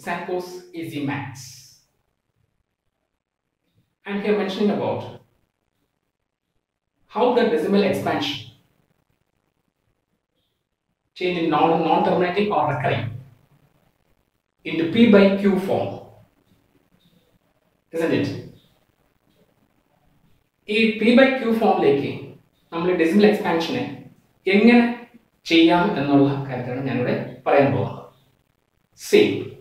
Sankos Easy Maths. I'm here mentioning about how the decimal expansion change in non, non-terminating or recurring into P by Q form. Isn't it? ഈ P by Q ഫോമിലേക്ക് നമ്മൾ decimal എക്സ്പാൻഷനെ എങ്ങനെ ചെയ്യാം എന്നുള്ള കാര്യത്തിലാണ് ഞാനിവിടെ പറയാൻ പോകുന്നത് C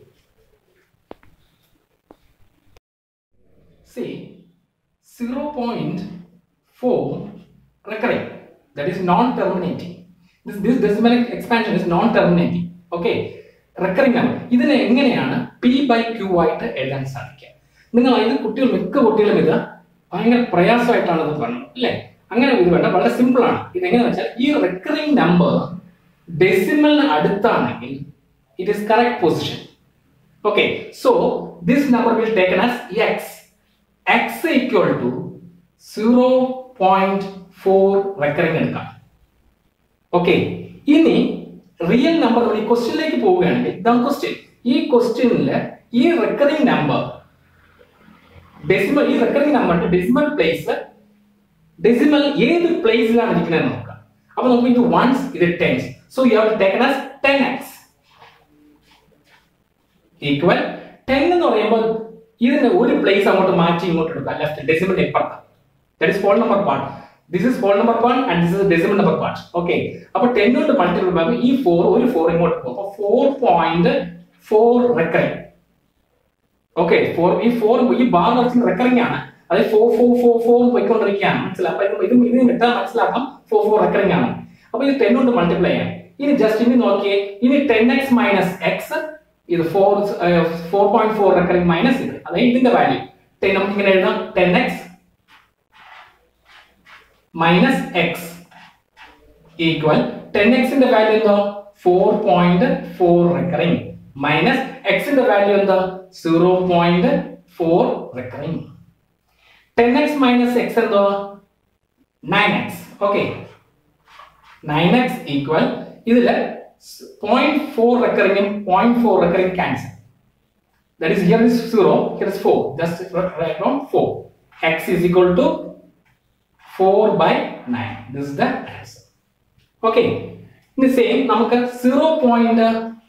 C zero point four recurring that is non-terminating this this decimal expansion is non-terminating okay recurring number ഇതിനെ എങ്ങനെയാണ് പി ബൈ ക്യൂ ആയിട്ട് എഴുതാൻ സാധിക്കുക നിങ്ങൾ ഇത് കുട്ടികൾ മിക്ക കുട്ടികളും ഇത് ഭയങ്കര പ്രയാസമായിട്ടാണ് ഇത് പറഞ്ഞത് അല്ലേ അങ്ങനെ ഇത് വേണ്ട വളരെ സിമ്പിൾ ആണ് ഇത് എങ്ങനെയാണെന്ന് വെച്ചാൽ ഈ റെക്കറിംഗ് നമ്പർ ഡെസിമലിന് അടുത്താണെങ്കിൽ it is correct position okay so this number will taken as X X equal to zero point four recurring എടുക്കാം ഓക്കെ ഇനി റിയൽ നമ്പർ ഈ ക്വസ്റ്റ്യനിലേക്ക് പോവുകയാണെങ്കിൽ ഇതാണ് ക്വസ്റ്റ്യൻ ഈ ക്വസ്റ്റ്യനിൽ ഈ റെക്കറിംഗ് നമ്പർ ഡെസിമൽ ഈ റെക്കറിംഗ് നമ്പറിന്റെ ഡെസിമൽ പ്ലേസ് ഡെസിമൽ ഏത് പ്ലേസിലാണ് ഇരിക്കുന്നത് നോക്കാം അപ്പൊ നമുക്ക് ഇത് വൺസ് ഇത് tens so you have taken as ten X equal ten എന്ന് പറയുമ്പോൾ ഇതിന് ഒരു പ്ലേസ് അങ്ങോട്ട് മാറ്റി ഇങ്ങോട്ട് എടുക്കാം ലെഫ്റ്റ് ഡെസിമലിന്റെ ഇപ്പുറത്ത് that is whole number part this is whole number part and this is decimal number part okay അപ്പൊ ടെൻ കൊണ്ട് മൾട്ടിപ്പിൾ ചെയ്യുമ്പോൾ ഈ ഫോർ ഒരു ഫോർ ഇങ്ങോട്ട് പോകും അപ്പൊ four point four recurring okay four ഈ ഫോർ ഈ ബാർ നടത്തുന്ന റെക്കറിംഗ് ആണ് അതായത് ഫോർ ഫോർ ഫോർ ഫോർ പോയിക്കൊണ്ടിരിക്കുകയാണ് മനസ്സിലാക്കാം അപ്പൊ ഇത് ഇത് കിട്ടാൻ മനസ്സിലാക്കാം ഫോർ ഫോർ റെക്കറിംഗ് ആണ് അപ്പൊ ഇത് ടെൻ കൊണ്ട് മൾട്ടിപ്ലൈ ചെയ്യാം ഇനി ജസ്റ്റ് ഇനി നോക്കിയേ ഇനി ടെൻ എക്സ് മൈനസ് എക്സ് ഇത് four four point four recurring minus ഇത് അതായത് ഇതിന്റെ വാല്യൂ ടെൻ നമുക്ക് ഇങ്ങനെ എഴുതാം ten X minus X equal ten എക്സിന്റെ വാല്യൂ എന്തോ four point four recurring minus എക്സിന്റെ വാല്യൂ എന്താ zero point four recurring ten X minus X എന്തോ nine X okay nine X equal ഇതില് പോയിന്റ് ഫോർ റെക്കറിംഗും point four recurring cancel that is here is 0 here is 4 just write down 4 x is equal to 4 by 9 this is the answer okay ഇനി same നമുക്ക് zero point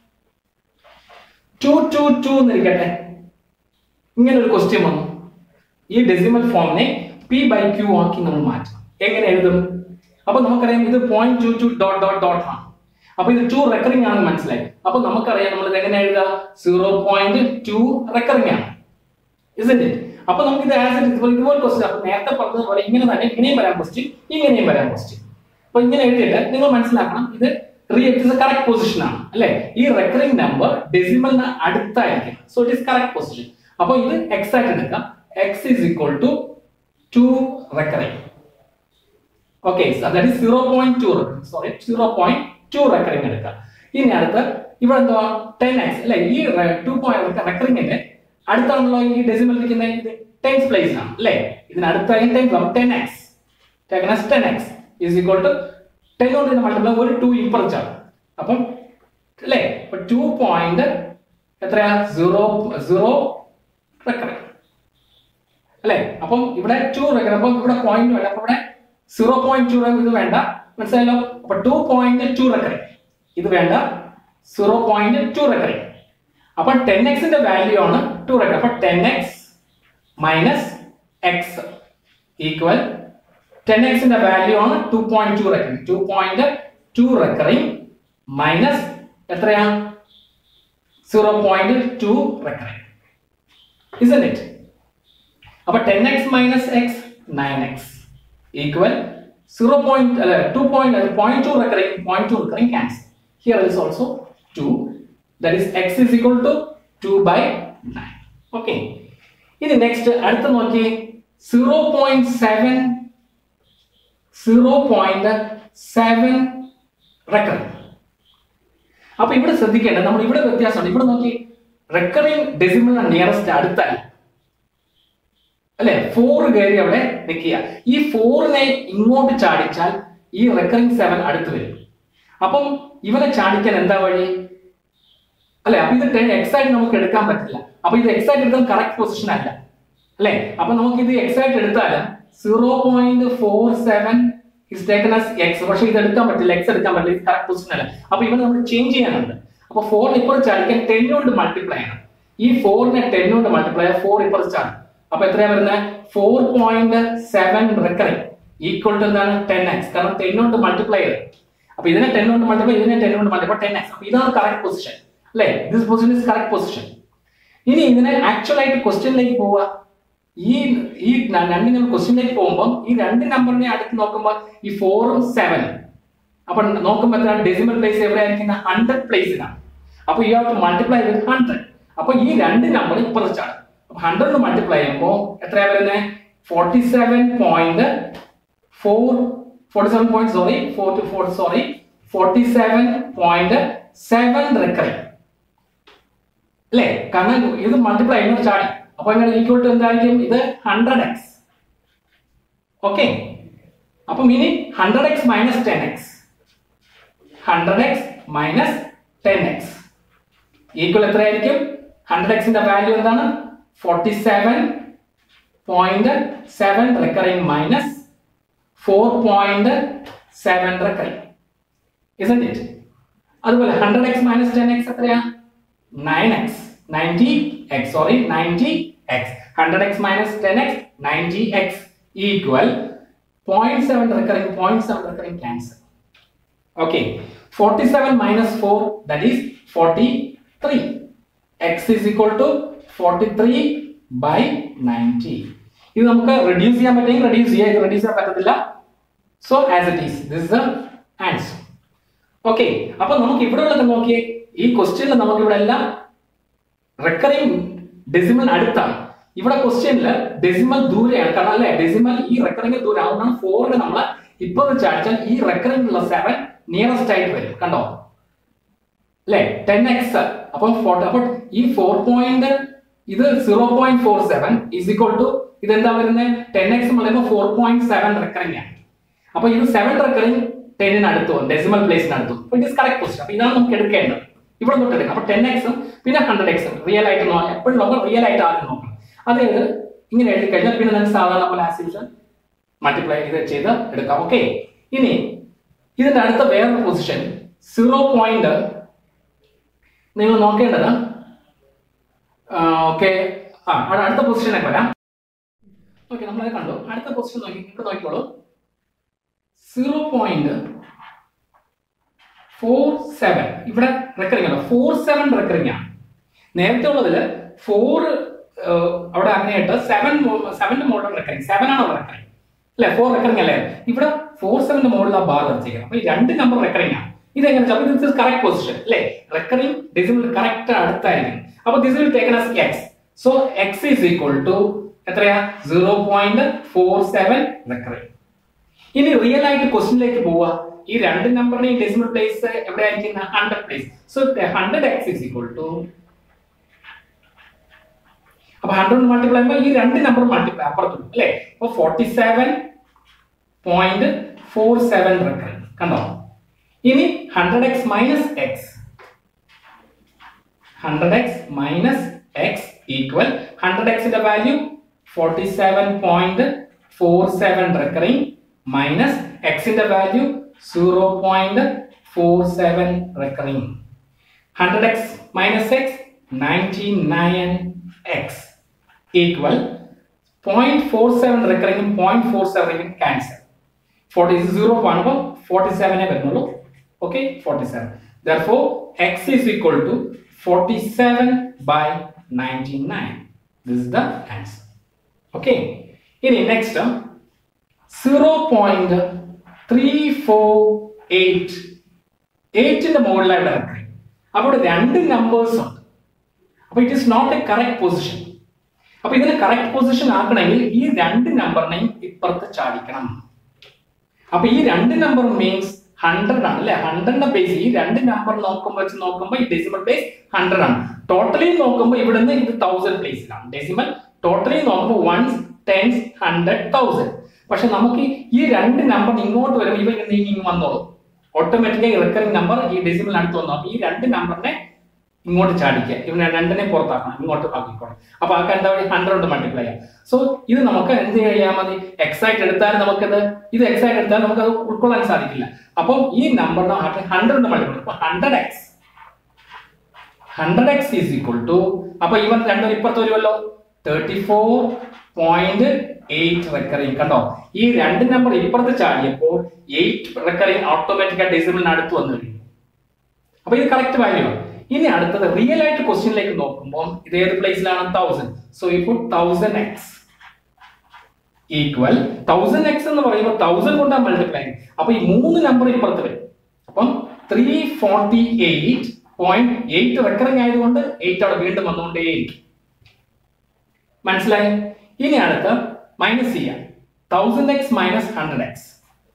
two two two എന്നിരിക്കട്ടെ ഇങ്ങനെ ഒരു question വന്നു ഈ decimal ഫോമിനെ P by Q ആക്കി നമ്മൾ മാറ്റണം എങ്ങനെ എഴുതും അപ്പൊ നമുക്കറിയാം ഇത് point two two dot dot dot ആണ് അപ്പൊ ഇത് ടു റെക്കറിംഗ് ആണെന്ന് മനസ്സിലായി അപ്പൊ നമുക്കറിയാം നമ്മൾ ഇത് എങ്ങനെ എഴുതുക സീറോ പോയിന്റ് ടു റെക്കറിംഗ് ആണ് ഇസിന്റ് അപ്പൊ നമുക്ക് ഇത് ആൻസർ ഇതുപോലെ ഇതുപോലെ ക്വസ്റ്റ്യൻ അപ്പൊ നേരത്തെ പറഞ്ഞതുപോലെ ഇങ്ങനെ തന്നെ ഇങ്ങനെയും വരാൻ ക്വസ്റ്റ്യൻ ഇങ്ങനെയും വരാൻ ക്വസ്റ്റ്യൻ അപ്പൊ ഇങ്ങനെ എഴുതിയിട്ട് നിങ്ങൾ മനസ്സിലാക്കണം ഇത് റിയൽ കറക്റ്റ് പൊസിഷൻ ആണ് അല്ലെ ഈ റെക്കറിംഗ് നമ്പർ ഡെസിമലിന് അടുത്തായിരിക്കും so it is correct position അപ്പൊ ഇത് എക്സ് ആയിട്ട് എടുക്കാം X is equal to two recurring okay that is zero point two sorry zero point two recurring എടുക്കാം ഇനി അടുത്ത് ഇവിടെ എന്തുവാ ടെൻ എക്സ് അല്ലെ ഈ ടു പോയിന്റ് റെക്കറിംഗിന്റെ അടുത്താണല്ലോ ഈ ഡെസിമൽ ഇരിക്കുന്ന ഇത് ടെൻസ് പ്ലേസ് ആണ് അല്ലെ ഇതിന് അടുത്തായി ten ten X taken as ten X is equal to ten കൊണ്ട് തന്നെ മൾട്ടിപ്ലൈ ഒരു ടു ഇപ്പുറച്ചാണ് അപ്പം അല്ലേ അപ്പൊ ടു പോയിന്റ് എത്രയാ സീറോ സീറോ റെക്കറിംഗ് അല്ലെ അപ്പം ഇവിടെ ടു റെക്കറിംഗ് അപ്പം ഇവിടെ പോയിന്റ് വേണ്ട അപ്പൊ ഇവിടെ സീറോ പോയിന്റ് ടു ഇത് വേണ്ട മനസ്സിലായല്ലോ അപ്പൊ ടു പോയിന്റ് ടു റെക്കറിംഗ് ഇത് വേണ്ട സീറോ പോയിന്റ് ടു റെക്കറിംഗ് അപ്പൊ ടെൻ എക്സിന്റെ വാല്യൂ ആണ് ടു റെക്കറിംഗ് അപ്പൊ ten X minus X equal ten എക്സിന്റെ വാല്യൂ ആണ് two point two recurring two point two recurring minus എത്രയാ zero point two recurring isn't it അപ്പൊ ten X minus X nine X equal zero point അല്ല two point point two recurring point two recurring cancel here is also two that is X is equal to two by nine okay ഇനി next അടുത്ത നോക്കി zero point seven zero point seven recurring അപ്പൊ ഇവിടെ ശ്രദ്ധിക്കേണ്ടത് നമ്മൾ ഇവിടെ വ്യത്യാസമുണ്ട് ഇവിടെ നോക്കി റെക്കറിംഗ് ഡെസിമൽ നിയറസ്റ്റ് അടുത്തായി അല്ലെ ഫോർ കയറി അവിടെ നിൽക്കുക ഈ ഫോറിനെ ഇങ്ങോട്ട് ചാടിച്ചാൽ ഈ റെക്കറിംഗ് സെവൻ അടുത്ത് വരും അപ്പം ഇവനെ ചാടിക്കാൻ എന്താ വഴി അല്ലെ അപ്പൊ ഇത് ടെൻ എക്സ് ആയിട്ട് നമുക്ക് എടുക്കാൻ പറ്റില്ല അപ്പൊ ഇത് എക്സ് ആയിട്ട് എടുത്താൽ കറക്റ്റ് പൊസിഷൻ അല്ല അല്ലെ അപ്പൊ നമുക്ക് ഇത് എക്സ് ആയിട്ട് എടുത്താൽ zero point four seven is taken as X പക്ഷെ ഇത് എടുക്കാൻ പറ്റില്ല എക്സ് എടുക്കാൻ പറ്റില്ല ഇത് കറക്റ്റ് പൊസിഷൻ അല്ല അപ്പൊ ഇവിടെ നമ്മൾ ചേഞ്ച് ചെയ്യാനുണ്ട് അപ്പൊ ഫോർ ഇപ്പോൾ ചാടിക്കാൻ ടെൻ കൊണ്ട് മൾട്ടിപ്ലൈ ആണ് ഈ ഫോറിനെ ടെൻ കൊണ്ട് മൾട്ടിപ്ലൈ ഫോർ ഇപ്പോൾ ചാടും അപ്പൊ എത്രയാ വരുന്നത് four point seven recurring equal to എന്താണ് ടെൻ എക്സ് കാരണം ടെൻ കൊണ്ട് മൾട്ടിപ്ലൈ ചെയ്ത് അപ്പൊ ഇതിനെ ടെൻ കൊണ്ട് മൾട്ടിപ്ലൈ ഇതിനെ ടെൻ കൊണ്ട് മൾട്ടിപ്ലൈ ടെൻ എക്സ് അപ്പൊ ഇതാണ് കറക്റ്റ് പൊസിഷൻ അല്ലേ this position is correct position ഇനി ഇതിനെ ആക്ച്വൽ ആയിട്ട് ക്വസ്റ്റ്യനിലേക്ക് പോവുക ഈ ഈ ന- രണ്ട് നമ്പർ ക്വസ്റ്റ്യനിലേക്ക് പോകുമ്പോൾ ഈ രണ്ട് നമ്പറിനെ അടുത്ത് നോക്കുമ്പോൾ ഈ ഫോറും സെവനും അപ്പൊ നോക്കുമ്പോൾ എത്ര ഡെസിമൽ പ്ലേസ് എവിടെയായിരിക്കും ഹൺഡ്രഡ് പ്ലേസിലാണ് അപ്പൊ you have to multiply with hundred അപ്പൊ ഈ രണ്ട് നമ്പർ ഇപ്പുറത്താണ് അപ്പൊ ഹൺഡ്രഡ് മൾട്ടിപ്ലൈ ചെയ്യുമ്പോൾ എത്രയാ വരുന്നത് forty seven point four forty seven point sorry four two four sorry forty seven point seven recurring അല്ലേ കാരണം ഇത് മൾട്ടിപ്ലൈ ചെയ്യുന്ന ചാടി അപ്പൊ എങ്ങനെ ഈക്വൽ ടു എന്തായിരിക്കും ഇത് ഹൺഡ്രഡ് എക്സ് ഓക്കെ അപ്പം ഇനി hundred X minus ten X hundred X minus ten X equal എത്രയായിരിക്കും ഹൺഡ്രഡ് എക്സിന്റെ വാല്യൂ എന്താണ് forty seven point seven recurring minus four point seven recurring isn't it അതുപോലെ hundred X minus ten X എത്രയാ nine X ninety X sorry ninety X hundred X minus ten X ninety X equal point seven recurring point seven recurring cancel okay forty seven minus four that is forty three X is equal to forty three by ninety ഇത് നമുക്ക് reduce ചെയ്യാൻ പറ്റുമെങ്കിൽ reduce ചെയ്യാം ഇത് reduce ചെയ്യാൻ പറ്റത്തില്ല so as it is this the answer okay അപ്പൊ നമുക്ക് ഇവിടെ ഉള്ളത് നോക്കിയേ ഈ ക്വസ്റ്റ്യനിൽ നമുക്ക് ഇവിടെ എല്ലാം റെക്കറിംഗ് ഡെസിമൽ അടുത്താണ് ഇവിടെ ക്വസ്റ്റ്യനിൽ ഡെസിമൽ ദൂരെയാണ് കാരണം അല്ലെ ഡെസിമൽ ഈ റെക്കറിംഗ് ദൂരം അതുകൊണ്ടാണ് ഫോറിന് നമ്മൾ ഇപ്പൊ ചാടിച്ചാൽ ഈ റെക്കറിംഗ് ഉള്ള സെവൻ നിയറസ്റ്റ് ആയിട്ട് വരും കണ്ടോ അല്ലെ ടെൻ എക്സ് അപ്പം ഫോട്ടോ അപ്പോൾ ഈ ഫോർ പോയിന്റ് ഇത് zero point four seven is equal to ഇത് എന്താ വരുന്നത് ടെൻ എക്സ് എന്ന് പറയുമ്പോൾ ഫോർ പോയിന്റ് സെവൻ റെക്കറിംഗ് ആണ് അപ്പൊ ഇത് സെവൻ റെക്കറിംഗ് ടെന്നിന് അടുത്തു ഡെസിമൽ പ്ലേസിന് അടുത്തു അപ്പൊ ഇറ്റ് ഇസ് കറക്റ്റ് പൊസിഷൻ അപ്പൊ ഇതാണ് നമുക്ക് എടുക്കേണ്ടത് ഇവിടെ തൊട്ട് എടുക്കാം അപ്പൊ ടെൻ എക്സും പിന്നെ ഹൺഡ്രഡ് എക്സും റിയൽ ആയിട്ട് നോക്കാം എപ്പോഴും നോക്കാം റിയൽ ആയിട്ട് ആദ്യം നോക്കണം അതായത് ഇങ്ങനെ എഴുതി കഴിഞ്ഞാൽ പിന്നെ നമുക്ക് സാധാരണ പോലെ ആസ് യൂഷ്വൽ മൾട്ടിപ്ലൈ ചെയ്ത് ചെയ്ത് എടുക്കാം ഓക്കെ ഇനി ഇതിന്റെ അടുത്ത വേറൊരു പൊസിഷൻ സീറോ പോയിന്റ് നിങ്ങൾ നോക്കേണ്ടത് ഓക്കെ ആ അവിടെ അടുത്ത പൊസിഷനൊക്കെ വരാം ഓക്കെ നമ്മളത് കണ്ടു അടുത്ത പൊസിഷൻ നോക്കി ഇവിടെ നോക്കിക്കോളൂ സീറോ പോയിന്റ് ഫോർ സെവൻ ഇവിടെ റെക്കറിംഗ് ആണ് ഫോർ സെവൻ റെക്കറിംഗ് ആണ് നേരത്തെ ഉള്ളതിൽ ഫോർ അവിടെ അങ്ങനെയായിട്ട് സെവൻ സെവന്റെ മോഡൽ റെക്കറിംഗ് സെവൻ ആണ് റെക്കറിംഗ് അല്ലെ ഫോർ റെക്കറിംഗ് അല്ലേ ഇവിടെ ഫോർ സെവന്റെ മോഡൽ ആ ബാർ വരച്ചിരിക്കുന്നത് അപ്പൊ ഈ രണ്ട് നമ്പർ റെക്കറിംഗ് ആണ് ഇതെങ്ങനെ അപ്പൊ ദിസ് കറക്റ്റ് പൊസിഷൻ അല്ലേ റെക്കറിംഗ് ഡെസിമൽ കറക്റ്റ് അടുത്തായിരിക്കും അപ്പൊ this will taken as X so X is equal to എത്രയാ zero point four seven recurring ഇനി റിയൽ ആയിട്ട് ക്വസ്റ്റിനിലേക്ക് പോവുക ഈ രണ്ട് നമ്പറിനെയും ഡെസിമൽ പ്ലേസ് എവിടെ ആയിരിക്കും hundred place so hundred X is equal to അപ്പൊ ഹൺഡ്രഡ് മൾട്ടിപ്ലൈ ചെയ്യുമ്പോൾ ഈ രണ്ട് നമ്പർ മൾട്ടിപ്ലൈ അപ്പുറത്തുള്ളൂ അല്ലേ അപ്പൊ forty seven point four seven recurring കണ്ടോ ഇനി hundred X minus X hundred X minus X equal hundred എക്സിന്റെ value forty seven point four seven recurring minus എക്സിന്റെ value zero point four seven recurring hundred X minus X ninety nine X equal point four seven റെക്കറിംഗും point four seven cancel forty zero കാണുമ്പോൾ forty സെവനെ വരുന്നുള്ളൂ okay forty seven therefore X is equal to forty seven by ninety nine this is the answer okay ഇനി next zero point three four eight എയ്റ്റിന്റെ മുകളിലായിട്ട് ഇറക്കി അവിടെ രണ്ട് numbers ഉണ്ട് അപ്പൊ it is not a correct position അപ്പൊ ഇതിന് കറക്റ്റ് പൊസിഷൻ ആക്കണമെങ്കിൽ ഈ രണ്ട് നമ്പറിനെയും ഇപ്പുറത്ത് ചാടിക്കണം അപ്പൊ ഈ രണ്ട് നമ്പർ മീൻസ് ഹൺഡ്രഡ് ആണ് അല്ലെ ഹൺഡ്രഡിന്റെ ബേസ് ഈ രണ്ട് നമ്പർ നോക്കുമ്പോൾ വെച്ച് നോക്കുമ്പോൾ ഈ ഡെസിമൽ ബേസ് ഹൺഡ്രഡ് ആണ് ടോട്ടലി നോക്കുമ്പോൾ ഇവിടുന്ന് ഇത് തൗസൻഡ് പ്ലേസിലാണ് ഡെസിമൽ ടോട്ടലി നോക്കുമ്പോൾ വൺസ് ടെൻസ് ഹൺഡ്രഡ് തൗസൻഡ് പക്ഷെ നമുക്ക് ഈ രണ്ട് നമ്പർ ഇങ്ങോട്ട് വരുമ്പോൾ ഇവ ഇങ്ങനെ ഇങ്ങ് വന്നോളൂ ഓട്ടോമാറ്റിക്കായി റിക്കറിംഗ് നമ്പർ ഈ ഡെസിമൽ അടുത്ത് വന്നു അപ്പൊ ഈ രണ്ട് നമ്പറിനെ ഇങ്ങോട്ട് ചാടിക്കുക ഇവനെ രണ്ടിനെ പുറത്താക്കണം ഇങ്ങോട്ട് ആക്കിക്കോണം അപ്പൊ ആക്കാൻ എന്താ പറയുക ഹൺഡ്രഡ് കൊണ്ട് മൾട്ടിപ്ലൈ ചെയ്യാം സോ ഇത് നമുക്ക് എന്ത് ചെയ്യാൻ മതി എക്സ് ആയിട്ട് എടുത്താൽ നമുക്കത് ഇത് എക്സ് ആയിട്ട് എടുത്താൽ നമുക്ക് അത് ഉൾക്കൊള്ളാൻ സാധിക്കില്ല അപ്പം ഈ നമ്പറിനെ ഹൺഡ്രഡ് കൊണ്ട് മൾട്ടിപ്ലൈ അപ്പൊ hundred X hundred X is equal to അപ്പൊ ഇവൻ രണ്ടും ഇപ്പുറത്ത് വരുമല്ലോ thirty four point eight recurring കണ്ടോ ഈ രണ്ട് നമ്പർ ഇപ്പുറത്ത് ചാടിയപ്പോൾ എയ്റ്റ് റെക്കറിങ് ഓട്ടോമാറ്റിക് ഡെസിമലിന് അടുത്ത് വന്നു കഴിഞ്ഞു അപ്പൊ ഇത് കറക്റ്റ് വാല്യൂ ആണ് ഇനി അടുത്തത് റിയൽ ആയിട്ട് ക്വസ്റ്റ്യനിലേക്ക് നോക്കുമ്പോൾ ഇത് ഏത് പ്ലേസിലാണ് thousand so we put thousand X equal thousand X എന്ന് പറയുമ്പോൾ തൗസൻഡ് കൊണ്ടാണ് മൾട്ടിപ്ലൈ അപ്പൊ ഈ മൂന്ന് നമ്പർ ഇപ്പുറത്ത് വരും അപ്പം three forty eight point eight recurring ആയതുകൊണ്ട് എയ്റ്റ് അവിടെ വീണ്ടും വന്നുകൊണ്ടേയിരിക്കും മനസ്സിലായി ഇനി അടുത്ത മൈനസ് ചെയ്യാം thousand X minus hundred X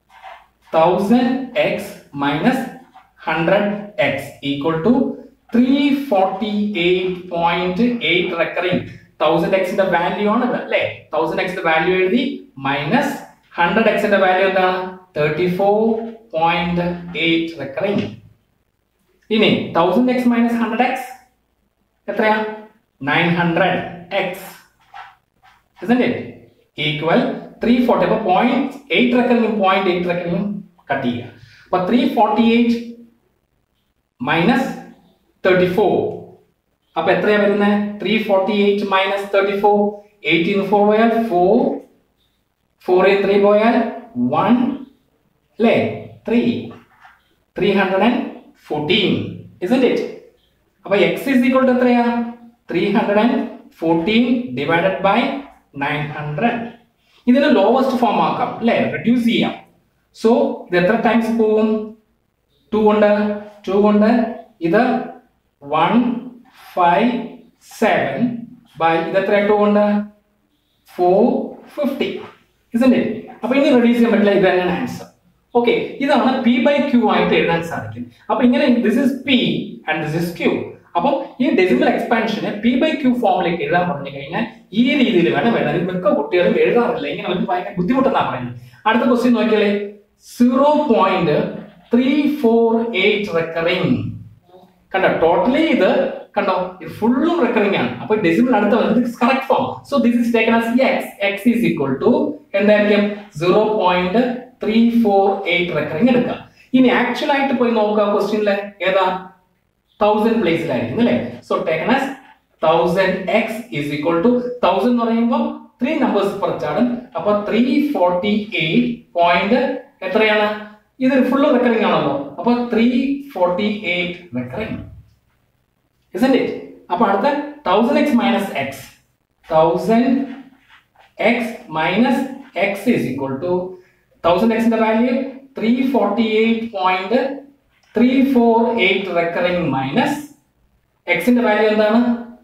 thousand X minus hundred X equal to three forty eight point eight recurring thousand എക്സിന്റെ വാല്യൂ ആണ് ഇത് അല്ലേ തൗസൻഡ് എക്സിന്റെ വാല്യൂ എഴുതി മൈനസ് ഹൺഡ്രഡ് എക്സിന്റെ വാല്യൂ എന്താണ് thirty four point eight recurring ഇനി thousand X minus hundred X എത്രയാ nine hundred X isn't it equal 340 അപ്പൊ പോയിന്റ് എയ്റ്റ് റെക്കറിങ്ങും പോയിന്റ് എയ്റ്റ് റെക്കറിങ്ങും കട്ട് ചെയ്യുക അപ്പൊ three forty eight minus thirty four അപ്പൊ എത്രയാ വരുന്നത് three forty eight minus thirty four eighteen four പോയാൽ ഫോർ ഫോർ ത്രീ പോയാൽ വൺ അല്ലേ three three hundred and fourteen isn't it അപ്പൊ എക്സ് ഇസ് ഈക്വൽ ടു എത്രയാ three hundred and fourteen divided by nine hundred ഇതിന് lowest form ആക്കാം അല്ലെ reduce ചെയ്യാം so ഇത് എത്ര ടൈംസ് പോവും ടു കൊണ്ട് ടു കൊണ്ട് ഇത് വൺ ഫൈവ് സെവൻ ബൈ ഇത് എത്ര ടു കൊണ്ട് ഫോർ ഫിഫ്റ്റി ഇസന്റ് അപ്പൊ ഇനി റെഡ്യൂസ് ചെയ്യാൻ പറ്റില്ല ഇത് തന്നെയാണ് ആൻസർ ഓക്കെ ഇതാണ് പി ബൈ ക്യൂ ആയിട്ട് എഴുതാൻ സാധിക്കും അപ്പൊ ഇങ്ങനെ this is P and this is Q അപ്പം ഈ ഡെസിമൽ എക്സ്പാൻഷനെ പി ബൈ ക്യൂ ഫോമിലേക്ക് എഴുതാൻ പറഞ്ഞു കഴിഞ്ഞാൽ ഈ രീതിയിൽ വേണം എഴുതാൻ ഇത് മിക്ക കുട്ടികളും എഴുതാറില്ല ഇങ്ങനെ അവർക്ക് ഭയങ്കര ബുദ്ധിമുട്ടെന്നാ പറയുന്നത് അടുത്ത ക്വസ്റ്റ്യൻ നോക്കിയാലേ zero point three four eight recurring കണ്ടോ ടോട്ടലി ഇത് കണ്ടോ ഇത് ഫുള്ളും റെക്കറിംഗ് ആണ് അപ്പൊ ഡെസിമൽ അടുത്ത വന്നത് correct form so this is taken as X x is equal to എന്തായിരിക്കും zero point three four eight recurring എടുക്കുക ഇനി ആക്ച്വൽ ആയിട്ട് പോയി നോക്കുക ക്വസ്റ്റ്യനിലെ ഏതാ തൗസൻഡ് പ്ലേസിലായിരിക്കും അല്ലേ so taken as thousand x is equal to thousand എന്ന് പറയുമ്പോൾ ത്രീ നമ്പേഴ്സ് പുറച്ചാടും അപ്പൊ ത്രീ ഫോർട്ടി എയ്റ്റ് പോയിന്റ് എത്രയാണ് ഇത് ഫുള്ള് റെക്കറിംഗ് ആണല്ലോ അപ്പൊ three forty eight recurring isn't it അപ്പൊ അടുത്ത thousand X minus x thousand X minus x is equal to thousand എക്സിന്റെ value three forty eight point three four eight recurring minus എക്സിന്റെ value എന്താണ്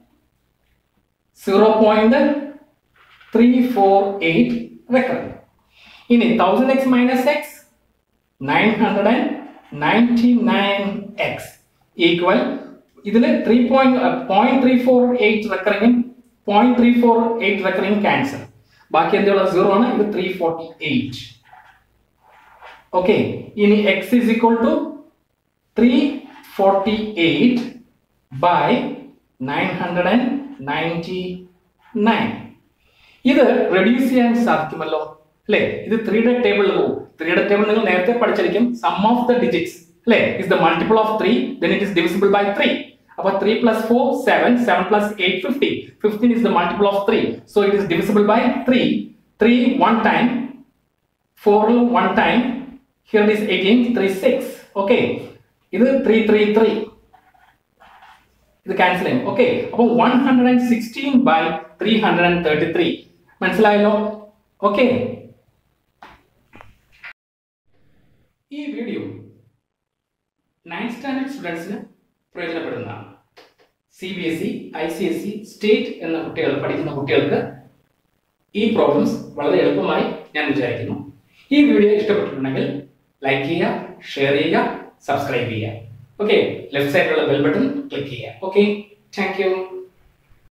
zero point three four eight recurring ഇനി thousand X minus X nine hundred and ninety nine X equal ഇതിൽ three point point three four eight റെക്കറിംഗും point three four eight recurring cancel ബാക്കി എന്തുള്ള zero ആണ് ഇത് three forty eight okay ഇനി x is equal to three forty eight by nine hundred and ninety nine ഇത് reduce ചെയ്യാൻ സാധിക്കുമല്ലോ അല്ലേ ഇത് ത്രീയുടെ ടേബിളിൽ പോകും ത്രീയുടെ ടേബിൾ നിങ്ങൾ നേരത്തെ പഠിച്ചിരിക്കും സം ഓഫ് ദ ഡിജിറ്റ്സ് അല്ലേ is the multiple of three then it is divisible by three അപ്പൊ three plus four seven seven plus eight fifty fifteen is the multiple of three so it is divisible by three three one time ഫോറിൽ one time here is eighteen three six okay ഇത് three three three ഇത് cancel ചെയ്യും okay അപ്പൊ one hundred and sixteen by three hundred and thirty three മനസ്സിലായല്ലോ okay ഈ video ninth standard സ്റ്റുഡൻസിന് പ്രയോജനപ്പെടുന്നതാണ് C B S E I C S E state എന്ന കുട്ടികൾ പഠിക്കുന്ന കുട്ടികൾക്ക് ഈ പ്രോബ്ലംസ് വളരെ എളുപ്പമായി ഞാൻ വിചാരിക്കുന്നു ഈ വീഡിയോ ഇഷ്ടപ്പെട്ടിട്ടുണ്ടെങ്കിൽ ലൈക്ക് ചെയ്യുക ഷെയർ ചെയ്യുക സബ്സ്ക്രൈബ് ചെയ്യുക ഓക്കെ ലെഫ്റ്റ് സൈഡിലുള്ള ബെൽ ബട്ടൺ ക്ലിക്ക് ചെയ്യുക ഓക്കെ താങ്ക് യു